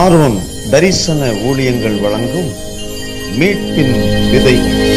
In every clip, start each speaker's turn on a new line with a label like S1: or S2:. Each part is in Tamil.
S1: சாரோன் தரிசன ஊழியங்கள் வழங்கும் மீட்பின் விதை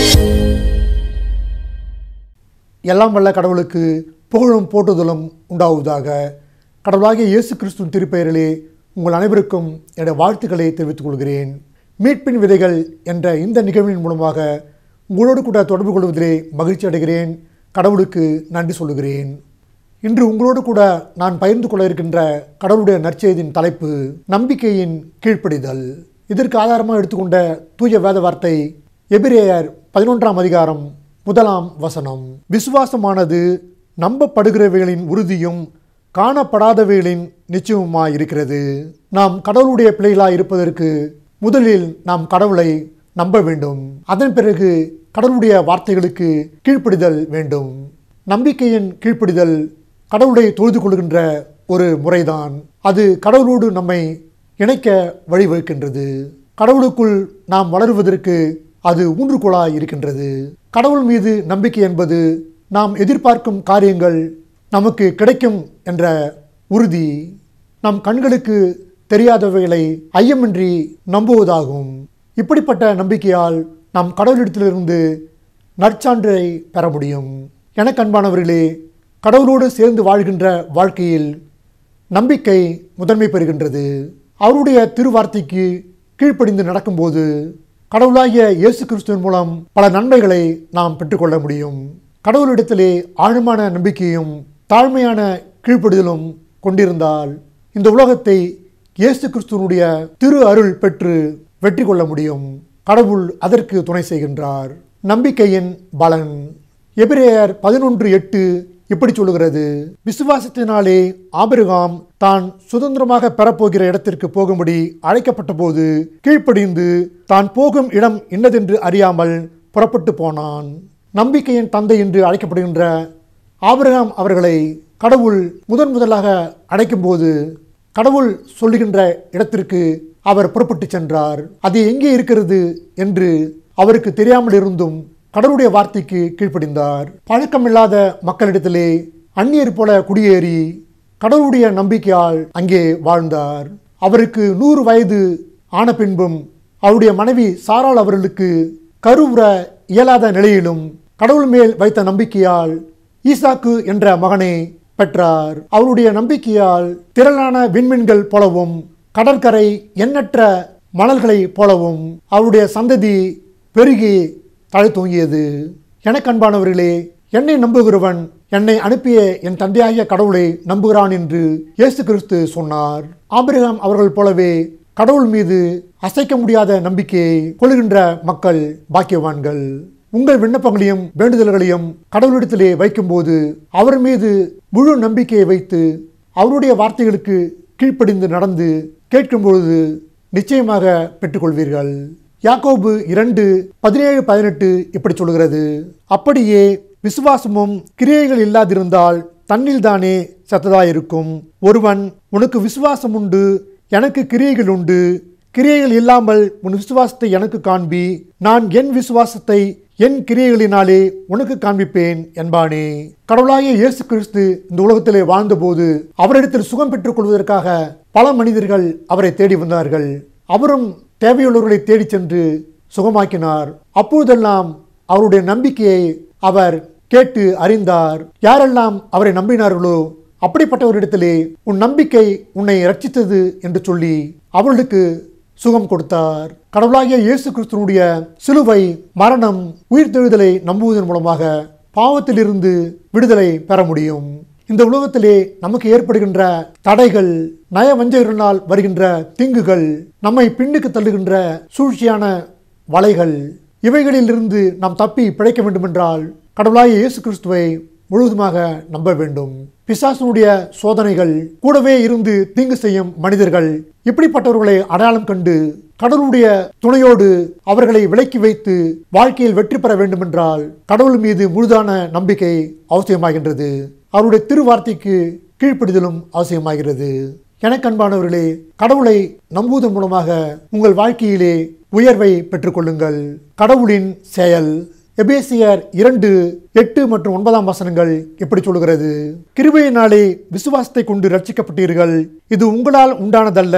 S2: எல்லாம் வல்ல கடவுளுக்கு புகழும் போற்றுதலும் உண்டாவதாக கடவுளாகிய இயேசு கிறிஸ்துவின் திருப்பெயரிலே உங்கள் அனைவருக்கும் என்னுடைய வாழ்த்துக்களை தெரிவித்துக் கொள்கிறேன் மீட்பின் விதைகள் என்ற இந்த நிகழ்வின் மூலமாக உங்களோடு கூட தொடர்பு கொள்வதிலே மகிழ்ச்சி அடைகிறேன் கடவுளுக்கு நன்றி சொல்லுகிறேன் இன்று உங்களோடு கூட நான் பகிர்ந்து கொள்ள இருக்கின்ற கடவுளுடைய நற்செய்தியின் தலைப்பு நம்பிக்கையின் கீழ்ப்படிதல் இதற்கு ஆதாரமாக எடுத்துக்கொண்ட தூய வேத வார்த்தை எபிரேயர் பதினொன்றாம் அதிகாரம் முதலாம் வசனம் விசுவாசமானது நம்பப்படுகிறவைகளின் உறுதியும் காணப்படாதவைகளின் நிச்சயமுமாய் இருக்கிறது நாம் கடவுளுடைய பிள்ளைகளாய் இருப்பதற்கு முதலில் நாம் கடவுளை நம்ப வேண்டும் அதன் பிறகு கடவுளுடைய வார்த்தைகளுக்கு கீழ்ப்படிதல் வேண்டும் நம்பிக்கையின் கீழ்ப்படிதல் கடவுளை தொழுது கொள்கின்ற ஒரு முறைதான் அது கடவுளோடு நம்மை இணைக்க வழிவகுக்கின்றது கடவுளுக்குள் நாம் வளருவதற்கு அது ஊன்றுகோலாய் இருக்கின்றது கடவுள் மீது நம்பிக்கை என்பது நாம் எதிர்பார்க்கும் காரியங்கள் நமக்கு கிடைக்கும் என்ற உறுதி நம் கண்களுக்கு தெரியாதவைகளை ஐயமின்றி நம்புவதாகும் இப்படிப்பட்ட நம்பிக்கையால் நாம் கடவுளிடத்திலிருந்து நற்சான்றை பெற முடியும் எனக்கு அன்பானவர்களே கடவுளோடு சேர்ந்து வாழ்கின்ற வாழ்க்கையில் நம்பிக்கை முதன்மை பெறுகின்றது அவருடைய திருவார்த்தைக்கு கீழ்ப்படிந்து நடக்கும்போது கடவுளாகிய இயேசு கிறிஸ்துவின் மூலம் பல நன்மைகளை நாம் பெற்றுக்கொள்ள முடியும் கடவுளிடத்திலே ஆழமான நம்பிக்கையும் தாழ்மையான கீழ்ப்படிதலும் கொண்டிருந்தால் இந்த உலகத்தை இயேசு கிறிஸ்துவனுடைய திரு அருள் பெற்று வெற்றி கொள்ள முடியும் கடவுள் அதற்கு துணை செய்கின்றார் நம்பிக்கையின் பலன் எபிரேயர் பதினொன்று எட்டு இப்படி சொல்லுகிறது விசுவாசத்தினாலே ஆபிரகாம் தான் சுதந்திரமாக பெறப்போகிற இடத்திற்கு போகும்படி அழைக்கப்பட்ட போது கீழ்ப்படிந்து தான் போகும் இடம் இன்னதென்று அறியாமல் புறப்பட்டு போனான் நம்பிக்கையின் தந்தை என்று அழைக்கப்படுகின்ற ஆபிரகாம் அவர்களை கடவுள் முதன் முதலாக அழைக்கும்போது கடவுள் சொல்லுகின்ற இடத்திற்கு அவர் புறப்பட்டு சென்றார் அது எங்கே இருக்கிறது என்று அவருக்கு தெரியாமல் இருந்தும் கடவுளுடைய வார்த்தைக்கு கீழ்ப்படிந்தார் பழக்கமில்லாத மக்களிடத்திலே அந்நியர் போல குடியேறி கடவுளுடைய நம்பிக்கையால் அங்கே வாழ்ந்தார் அவருக்கு நூறு வயது ஆன பின்பும் அவருடைய மனைவி சாராள் அவர்களுக்கு கருவுற இயலாத நிலையிலும் கடவுள் மேல் வைத்த நம்பிக்கையால் ஈசாக்கு என்ற மகனை பெற்றார் அவருடைய நம்பிக்கையால் திரளான விண்மீன்கள் போலவும் கடற்கரை எண்ணற்ற மணல்களைப் போலவும் அவருடைய சந்ததி பெருகி தழைத்தோங்கியது எனக்கு அன்பானவர்களே என்னை நம்புகிறவன் என்னை அனுப்பிய என் தந்தையாகிய கடவுளை நம்புகிறான் என்று இயேசு கிறிஸ்து சொன்னார் ஆபிரகாம் அவர்கள் போலவே கடவுள் மீது அசைக்க முடியாத நம்பிக்கையை கொள்கின்ற மக்கள் பாக்கியவான்கள் உங்கள் விண்ணப்பங்களையும் வேண்டுதல்களையும் கடவுளிடத்திலே வைக்கும்போது அவர் மீது முழு நம்பிக்கையை வைத்து அவருடைய வார்த்தைகளுக்கு கீழ்ப்படிந்து நடந்து கேட்கும்பொழுது நிச்சயமாக பெற்றுக்கொள்வீர்கள் யாக்கோபு இரண்டு பதினேழு பதினெட்டு இப்படி சொல்கிறது அப்படியே விசுவாசமும் கிரியைகள் இல்லாதிருந்தால் தன்னில்தானே சத்ததாயிருக்கும் ஒருவன் உனக்கு விசுவாசம் உண்டு எனக்கு கிரியைகள் உண்டு கிரியைகள் இல்லாமல் உன் விசுவாசத்தை எனக்கு காண்பி நான் என் விசுவாசத்தை என் கிரியைகளினாலே உனக்கு காண்பிப்பேன் என்பானே கடவுளாகிய இயேசு கிறிஸ்து இந்த உலகத்திலே வாழ்ந்தபோது அவரிடத்தில் சுகம் பெற்றுக் கொள்வதற்காக பல மனிதர்கள் அவரை தேடி வந்தார்கள் அவரும் தேவையுள்ளவர்களை தேடிச் சென்று சுகமாக்கினார் அப்போதெல்லாம் அவருடைய நம்பிக்கையை அவர் கேட்டு அறிந்தார் யாரெல்லாம் அவரை நம்பினார்களோ அப்படிப்பட்டவரிடத்திலே உன் நம்பிக்கை உன்னை ரட்சித்தது என்று சொல்லி அவர்களுக்கு சுகம் கொடுத்தார் கடவுளாகிய இயேசு கிறிஸ்துவனுடைய சிலுவை மரணம் உயிர்த்தெழுதலை நம்புவதன் மூலமாக பாவத்திலிருந்து விடுதலை பெற முடியும் இந்த உலகத்திலே நமக்கு ஏற்படுகின்ற தடைகள் நயவஞ்சகர்களால் வருகின்ற தீங்குகள் நம்மை பின்னுக்கு தள்ளுகின்ற சூழ்ச்சியான வலைகள் இவைகளிலிருந்து நாம் தப்பி பிழைக்க வேண்டுமென்றால் கடவுளாய இயேசு கிறிஸ்துவை முழுவதுமாக நம்ப வேண்டும் பிசாசனுடைய சோதனைகள் கூடவே இருந்து தீங்கு செய்யும் மனிதர்கள் இப்படிப்பட்டவர்களை அடையாளம் கண்டு கடவுளுடைய துணையோடு அவர்களை விலக்கி வைத்து வாழ்க்கையில் வெற்றி பெற வேண்டுமென்றால் கடவுள் மீது முழுதான நம்பிக்கை அவசியமாகின்றது அவருடைய திருவார்த்தைக்கு கீழ்ப்படிதலும் அவசியமாகிறது எனக்கு அன்பானவர்களே கடவுளை நம்புவதன் மூலமாக உங்கள் வாழ்க்கையிலே உயர்வை பெற்றுக்கொள்ளுங்கள் கடவுளின் செயல் எபேசியர் இரண்டு எட்டு மற்றும் ஒன்பதாம் வசனங்கள் எப்படி சொல்லுகிறது கிருபையினாலே விசுவாசத்தை கொண்டு ரட்சிக்கப்பட்டீர்கள் இது உங்களால் உண்டானதல்ல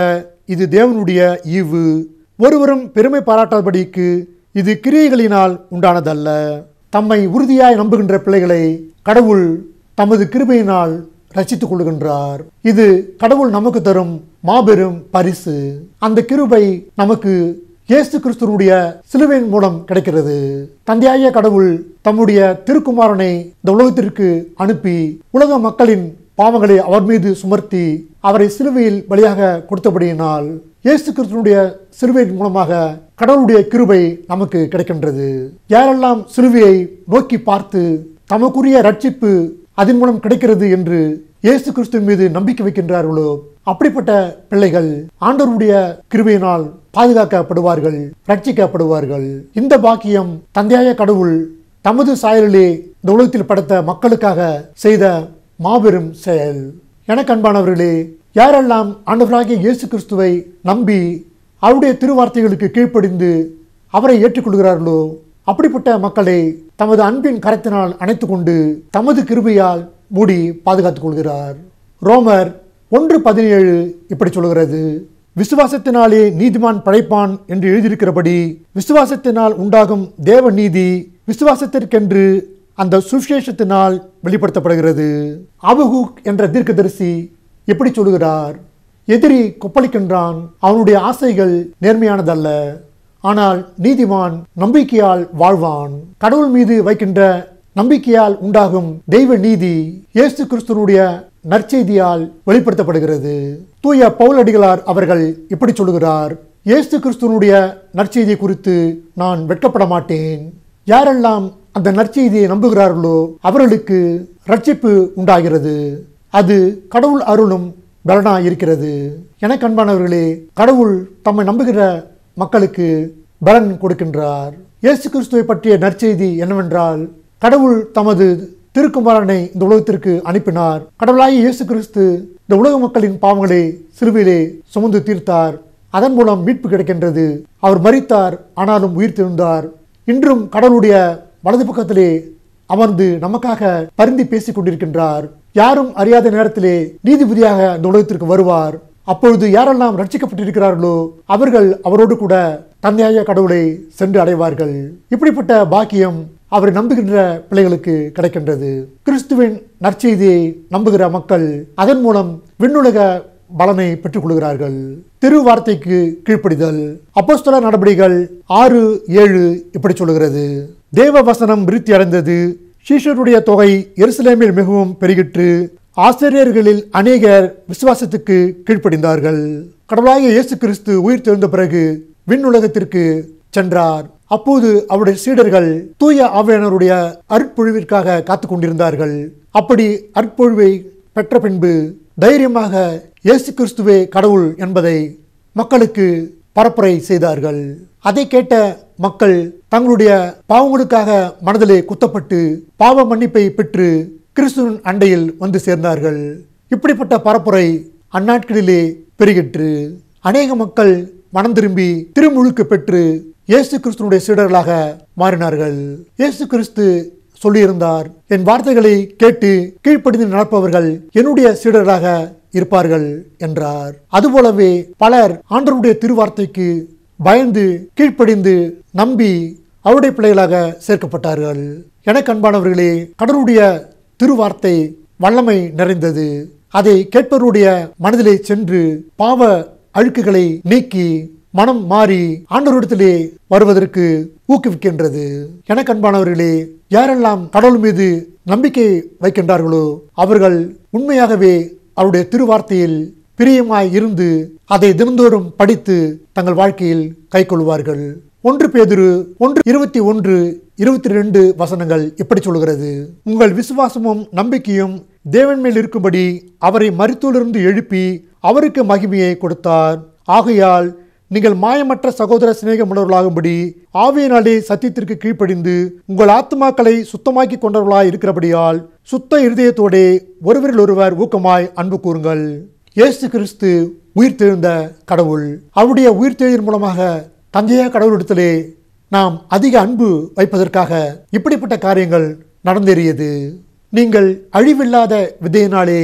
S2: இது தேவனுடைய ஈவு ஒருவரும் பெருமை பாராட்டாதபடிக்கு இது கிரியைகளினால் உண்டானதல்ல தம்மை உறுதியாய் நம்புகின்ற பிள்ளைகளை கடவுள் தமது கிருபையினால் ரசித்துக் கொள்கின்றார் இது கடவுள் நமக்கு தரும் மாபெரும் பரிசு அந்த கிருபை நமக்கு இயேசு கிறிஸ்துவனுடைய சிலுவையின் மூலம் கிடைக்கிறது தந்தையாய கடவுள் தம்முடைய திருக்குமாரனை இந்த உலகத்திற்கு அனுப்பி உலக மக்களின் பாவங்களை அவர் மீது சுமர்த்தி அவரை சிலுவையில் பலியாக கொடுத்தபடியினால் இயேசு கிறிஸ்துவனுடைய சிலுவையின் மூலமாக கடவுளுடைய கிருபை நமக்கு கிடைக்கின்றது யாரெல்லாம் சிலுவையை நோக்கி பார்த்து தமக்குரிய ரட்சிப்பு அதன் மூலம் கிடைக்கிறது என்று இயேசு கிறிஸ்துவின் மீது நம்பிக்கை வைக்கின்றார்களோ அப்படிப்பட்ட பிள்ளைகள் ஆண்டவருடைய கிருபையினால் பாதுகாக்கப்படுவார்கள் ரட்சிக்கப்படுவார்கள் இந்த பாக்கியம் தந்தையாய கடவுள் தமது சாயலிலே இந்த உலகத்தில் படைத்த மக்களுக்காக செய்த மாபெரும் செயல் எனக்கு அன்பானவர்களே யாரெல்லாம் ஆண்டவராகிய இயேசு கிறிஸ்துவை நம்பி அவருடைய திருவார்த்தைகளுக்கு கீழ்ப்படிந்து அவரை ஏற்றுக்கொள்கிறார்களோ அப்படிப்பட்ட மக்களை தமது அன்பின் கரத்தினால் அணைத்துக் கொண்டு தமது கிருபையால் மூடி பாதுகாத்துக் கொள்கிறார் ரோமர் ஒன்று பதினேழு இப்படி சொல்கிறது விசுவாசத்தினாலே நீதிமான் படைப்பான் என்று எழுதியிருக்கிறபடி விசுவாசத்தினால் உண்டாகும் தேவ நீதி விசுவாசத்திற்கென்று அந்த சுவிசேஷத்தினால் வெளிப்படுத்தப்படுகிறது அபுகுக் என்ற தீர்க்கதரிசி எப்படி சொல்லுகிறார் எதிரி கொப்பளிக்கின்றான் அவனுடைய ஆசைகள் நேர்மையானதல்ல ஆனால் நீதிமான் நம்பிக்கையால் வாழ்வான் கடவுள் மீது வைக்கின்ற நம்பிக்கையால் உண்டாகும் தெய்வ நீதி இயேசு கிறிஸ்துவனுடைய நற்செய்தியால் வெளிப்படுத்தப்படுகிறது தூய பவுலடிகளார் அவர்கள் இப்படி சொல்லுகிறார் இயேசு கிறிஸ்துவனுடைய நற்செய்தி குறித்து நான் வெட்கப்பட மாட்டேன் யாரெல்லாம் அந்த நற்செய்தியை நம்புகிறார்களோ அவர்களுக்கு ரட்சிப்பு உண்டாகிறது அது கடவுள் அருளும் பலனா இருக்கிறது எனக்கு அன்பானவர்களே கடவுள் தம்மை நம்புகிற மக்களுக்கு பலன் கொடுக்கின்றார் இயேசு கிறிஸ்துவை பற்றிய நற்செய்தி என்னவென்றால் கடவுள் தமது திருக்குமாரனை இந்த உலகத்திற்கு அனுப்பினார் கடவுளாகிய இயேசு கிறிஸ்து இந்த உலக மக்களின் பாவங்களை சிலுவையிலே சுமந்து தீர்த்தார் அதன் மூலம் மீட்பு கிடைக்கின்றது அவர் மரித்தார் ஆனாலும் உயிர் திருந்தார் இன்றும் கடவுளுடைய வலது பக்கத்திலே அமர்ந்து நமக்காக பரிந்து பேசிக் கொண்டிருக்கின்றார் யாரும் அறியாத நேரத்திலே நீதிபதியாக இந்த உலகத்திற்கு வருவார் அப்பொழுது யாரெல்லாம் ரட்சிக்கப்பட்டிருக்கிறார்களோ அவர்கள் அவரோடு கூட தந்தையாய கடவுளை சென்று அடைவார்கள் இப்படிப்பட்ட பாக்கியம் அவரை நம்புகின்ற பிள்ளைகளுக்கு கிடைக்கின்றது கிறிஸ்துவின் நற்செய்தியை நம்புகிற மக்கள் அதன் மூலம் விண்ணுலக பலனை பெற்றுக் கொள்கிறார்கள் திருவார்த்தைக்கு கீழ்ப்படிதல் அப்போஸ்தல நடபடிகள் ஆறு ஏழு இப்படி சொல்லுகிறது தேவ வசனம் விருத்தி அடைந்தது சீஷருடைய தொகை எருசலேமில் மிகவும் பெருகிற்று ஆசிரியர்களில் அநேகர் விசுவாசத்துக்கு கீழ்ப்படிந்தார்கள் கடவுளாகிய இயேசு கிறிஸ்து உயிர் தெழுந்த பிறகு விண்ணுலகத்திற்கு சென்றார் அப்போது அவருடைய சீடர்கள் தூய ஆவியானவருடைய அற்பொழிவிற்காக காத்து கொண்டிருந்தார்கள் அப்படி அற்பொழிவை பெற்ற பின்பு தைரியமாக இயேசு கிறிஸ்துவே கடவுள் என்பதை மக்களுக்கு பரப்புரை செய்தார்கள் அதை கேட்ட மக்கள் தங்களுடைய பாவங்களுக்காக மனதிலே குத்தப்பட்டு பாவ மன்னிப்பை பெற்று கிறிஸ்துவின் அண்டையில் வந்து சேர்ந்தார்கள் இப்படிப்பட்ட பரப்புரை அந்நாட்களிலே பெருகிற்று அநேக மக்கள் மனம் திரும்பி திருமுழுக்கு பெற்று இயேசு கிறிஸ்துனுடைய சீடர்களாக மாறினார்கள் இயேசு கிறிஸ்து சொல்லியிருந்தார் என் வார்த்தைகளை கேட்டு கீழ்ப்படிந்து நடப்பவர்கள் என்னுடைய சீடர்களாக இருப்பார்கள் என்றார் அதுபோலவே பலர் ஆண்டவருடைய திருவார்த்தைக்கு பயந்து கீழ்ப்படிந்து நம்பி அவருடைய பிள்ளைகளாக சேர்க்கப்பட்டார்கள் எனக்கு அன்பானவர்களே கடவுளுடைய திருவார்த்தை வல்லமை நிறைந்தது அதை கேட்பவருடைய மனதிலே சென்று பாவ அழுக்குகளை நீக்கி மனம் மாறி ஆண்டவரிடத்திலே வருவதற்கு ஊக்குவிக்கின்றது எனக்கு அன்பானவர்களே யாரெல்லாம் கடவுள் மீது நம்பிக்கை வைக்கின்றார்களோ அவர்கள் உண்மையாகவே அவருடைய திருவார்த்தையில் பிரியமாய் இருந்து அதை தினந்தோறும் படித்து தங்கள் வாழ்க்கையில் கைக்கொள்வார்கள் ஒன்று பேதுரு ஒன்று இருபத்தி ஒன்று இருபத்தி ரெண்டு வசனங்கள் இப்படி சொல்கிறது உங்கள் விசுவாசமும் நம்பிக்கையும் தேவன் மேல் இருக்கும்படி அவரை மரித்தோலிருந்து எழுப்பி அவருக்கு மகிமையை கொடுத்தார் ஆகையால் நீங்கள் மாயமற்ற சகோதர சிநேகமுள்ளவர்களாகும்படி ஆவியினாலே சத்தியத்திற்கு கீழ்ப்படிந்து உங்கள் ஆத்மாக்களை சுத்தமாக்கி கொண்டவர்களாய் இருக்கிறபடியால் சுத்த இருதயத்தோடே ஒருவரில் ஒருவர் ஊக்கமாய் அன்பு கூறுங்கள் இயேசு கிறிஸ்து உயிர் தெழுந்த கடவுள் அவருடைய உயிர் தெழுதின் மூலமாக தந்தைய கடவுளிடத்திலே நாம் அதிக அன்பு வைப்பதற்காக இப்படிப்பட்ட காரியங்கள் நடந்தேறியது நீங்கள் அழிவில்லாத விதையினாலே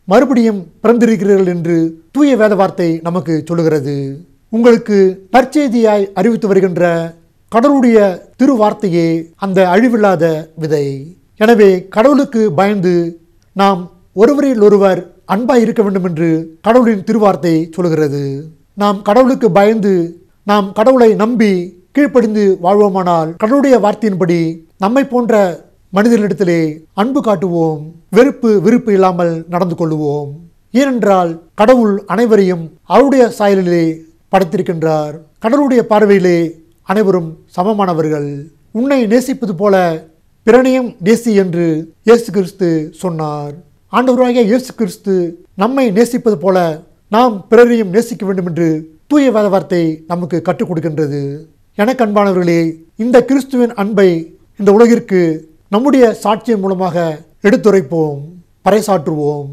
S2: மறுபடியும் பிறந்திருக்கிறீர்கள் என்று தூய வேத வார்த்தை நமக்கு சொல்லுகிறது உங்களுக்கு நற்செய்தியாய் அறிவித்து வருகின்ற கடவுளுடைய திருவார்த்தையே அந்த அழிவில்லாத விதை எனவே கடவுளுக்கு பயந்து நாம் ஒருவரில் ஒருவர் அன்பாய் இருக்க வேண்டும் என்று கடவுளின் திருவார்த்தை சொல்கிறது நாம் கடவுளுக்கு பயந்து நாம் கடவுளை நம்பி கீழ்ப்படிந்து வாழ்வோமானால் கடவுளுடைய வார்த்தையின்படி நம்மை போன்ற மனிதர்களிடத்திலே அன்பு காட்டுவோம் வெறுப்பு விருப்பு இல்லாமல் நடந்து கொள்ளுவோம் ஏனென்றால் கடவுள் அனைவரையும் அவருடைய சாயலிலே படைத்திருக்கின்றார் கடவுளுடைய பார்வையிலே அனைவரும் சமமானவர்கள் உன்னை நேசிப்பது போல பிறனையும் நேசி என்று இயேசு கிறிஸ்து சொன்னார் ஆண்டவராகிய இயேசு கிறிஸ்து நம்மை நேசிப்பது போல நாம் பிறரையும் நேசிக்க வேண்டும் என்று தூய வேத வார்த்தை நமக்கு கற்றுக் கொடுக்கின்றது எனக்கு அன்பானவர்களே இந்த கிறிஸ்துவின் அன்பை இந்த உலகிற்கு நம்முடைய சாட்சியின் மூலமாக எடுத்துரைப்போம் பறைசாற்றுவோம்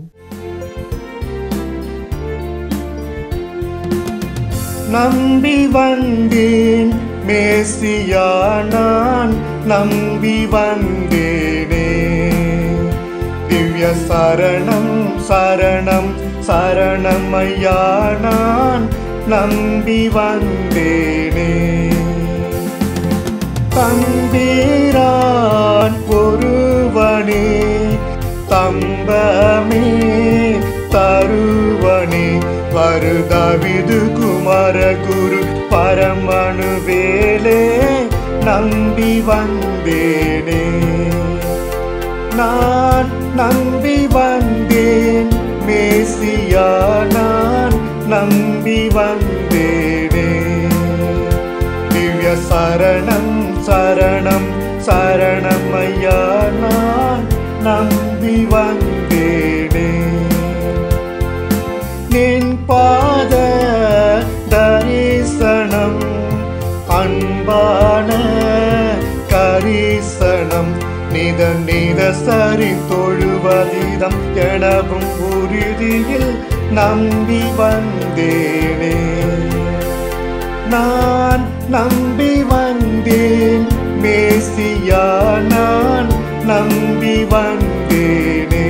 S3: நம்பி வந்தேன் மேசியா நான் நம்பி வந்தேனே திவ்ய சரணம் சரணம் சரணம் ஐயா நான் நம்பி வந்தேனே தம்பீரான் ஒருவனே தம்பமே தருவனே வருதவிது குமர குரு பரமணு வேலே நம்பி வந்தேனே நான் நம்பி வந்தேன் மேசியா நான் நம்பி வந்தேனே திவ்ய சரணம் சரணம் சரணம் ஐயா நான் நம்பி வந்தேனே நின் பாத தரிசனம் அன்பான கரிசனம் நித நித சரி தொழுவதிதம் எனவும் உறுதியில் நம்பி வந்தேனே நான் நம்பி வந்தேன் மேசியா நான் நம்பி வந்தேனே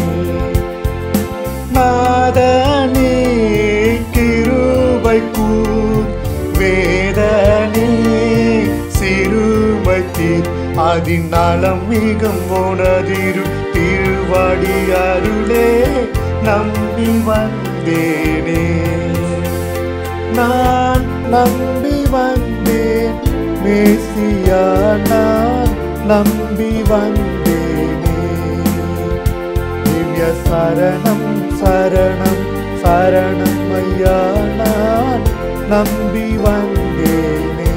S3: நாதனே கிருபை கூர் வேதனே சிறுமைத்தீர் அதிநலம் மிகும் உனதிரு திருவடி அருளே நம்பி வந்தேனே நான் நம்பி வந்தேன் மேசியா நான் நம்பி வந்தேனே திவ்ய சரணம் சரணம் சரணம் ஐயா நான் நம்பி வந்தேனே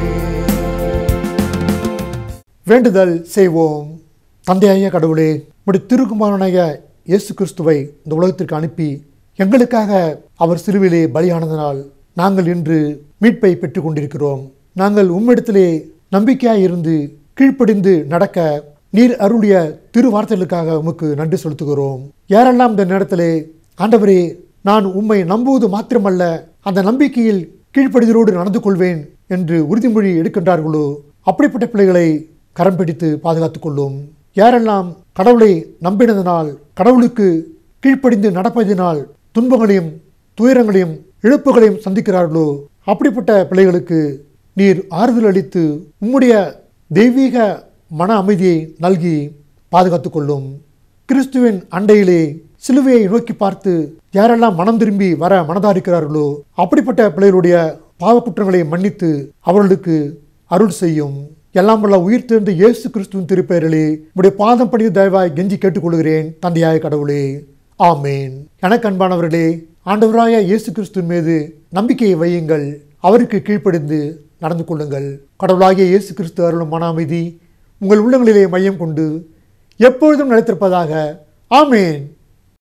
S2: வேண்டுதல் செய்வோம் தந்தையாய கடவுளே உடைய திருக்குமாரனாய இயேசு கிறிஸ்துவை இந்த உலகத்திற்கு அனுப்பி எங்களுக்காக அவர் சிலுவிலே பலியானதனால் நாங்கள் இன்று மீட்பை பெற்றுக் கொண்டிருக்கிறோம் நாங்கள் உம்மிடத்திலே நம்பிக்கையாய் இருந்து கீழ்ப்படிந்து நடக்க நீர் அருளிய திருவார்த்தைகளுக்காக உமக்கு நன்றி செலுத்துகிறோம் யாரெல்லாம் இந்த நேரத்திலே ஆண்டவரே நான் உம்மை நம்புவது மாத்திரமல்ல அந்த நம்பிக்கையில் கீழ்ப்படிதலோடு நடந்து கொள்வேன் என்று உறுதிமொழி எடுக்கின்றார்களோ அப்படிப்பட்ட பிள்ளைகளை கரம் பிடித்து பாதுகாத்துக் கொள்ளும் யாரெல்லாம் கடவுளை நம்பினதனால் கடவுளுக்கு கீழ்ப்படிந்து நடப்பதினால் துன்பங்களையும் துயரங்களையும் இழப்புகளையும் சந்திக்கிறார்களோ அப்படிப்பட்ட பிள்ளைகளுக்கு நீர் ஆறுதல் அளித்து உம்முடைய தெய்வீக மன அமைதியை நல்கி பாதுகாத்துக் கொள்ளும் கிறிஸ்துவின் அண்டையிலே சிலுவையை நோக்கி பார்த்து யாரெல்லாம் மனம் திரும்பி வர மனதாரிக்கிறார்களோ அப்படிப்பட்ட பிள்ளைகளுடைய பாவக்குற்றங்களை மன்னித்து அவர்களுக்கு அருள் செய்யும் எல்லாம் வல்ல உயிர் தேர்ந்த இயேசு கிறிஸ்துவின் திருப்பெயரிலே உடைய பாதம் படித்து தயவாய் கெஞ்சி கேட்டுக்கொள்கிறேன் தந்தையாய கடவுளே ஆமேன் எனக்கு அன்பானவர்களே ஆண்டவராய இயேசு கிறிஸ்துவின் மீது நம்பிக்கையை வையுங்கள் அவருக்கு கீழ்ப்படிந்து நடந்து கொள்ளுங்கள் கடவுளாகிய இயேசு கிறிஸ்து அருளும் மன அமைதி உங்கள் உள்ளங்களிலே மையம் கொண்டு எப்பொழுதும் நிலைத்திருப்பதாக ஆமேன்